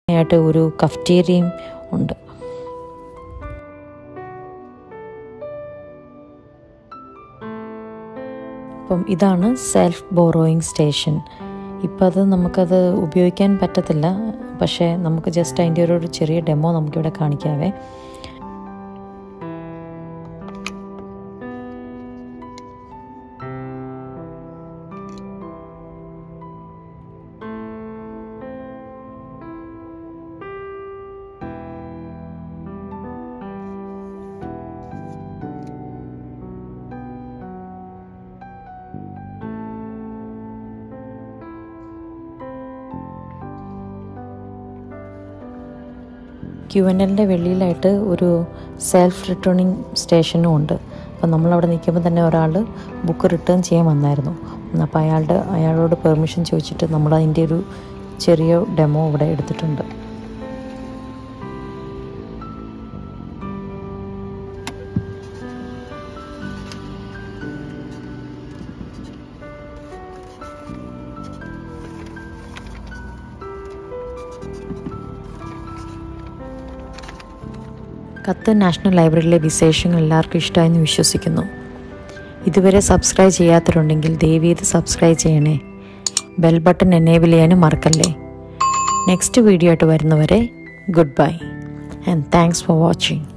ആയിട്ട് ഒരു കഫ്റ്റേരിയയും ഉണ്ട് അപ്പം ഇതാണ് സെൽഫ് ബോറോയിങ് സ്റ്റേഷൻ ഇപ്പം അത് നമുക്കത് ഉപയോഗിക്കാൻ പറ്റത്തില്ല പക്ഷേ നമുക്ക് ജസ്റ്റ് അതിൻ്റെ ഒരു ചെറിയ ഡെമോ നമുക്കിവിടെ കാണിക്കാവേ ക്യു എൻ എല്ലിൻ്റെ വെളിയിലായിട്ട് ഒരു സെൽഫ് റിട്ടേണിങ് സ്റ്റേഷനും ഉണ്ട് അപ്പം നമ്മളവിടെ നിൽക്കുമ്പോൾ തന്നെ ഒരാൾ ബുക്ക് റിട്ടേൺ ചെയ്യാൻ വന്നായിരുന്നു അപ്പോൾ അയാളുടെ അയാളോട് പെർമിഷൻ ചോദിച്ചിട്ട് നമ്മൾ അതിൻ്റെ ഒരു ചെറിയ ഡെമോ ഇവിടെ എടുത്തിട്ടുണ്ട് കത്ത് നാഷണൽ ലൈബ്രറിയിലെ വിശേഷങ്ങൾ എല്ലാവർക്കും ഇഷ്ടമായെന്ന് വിശ്വസിക്കുന്നു ഇതുവരെ സബ്സ്ക്രൈബ് ചെയ്യാത്തവരുണ്ടെങ്കിൽ ദയവേത് സബ്സ്ക്രൈബ് ചെയ്യണേ ബെൽ ബട്ടൺ എനേബിൾ ചെയ്യാനും മറക്കല്ലേ നെക്സ്റ്റ് വീഡിയോ ആയിട്ട് വരുന്നവരെ good bye and thanks for watching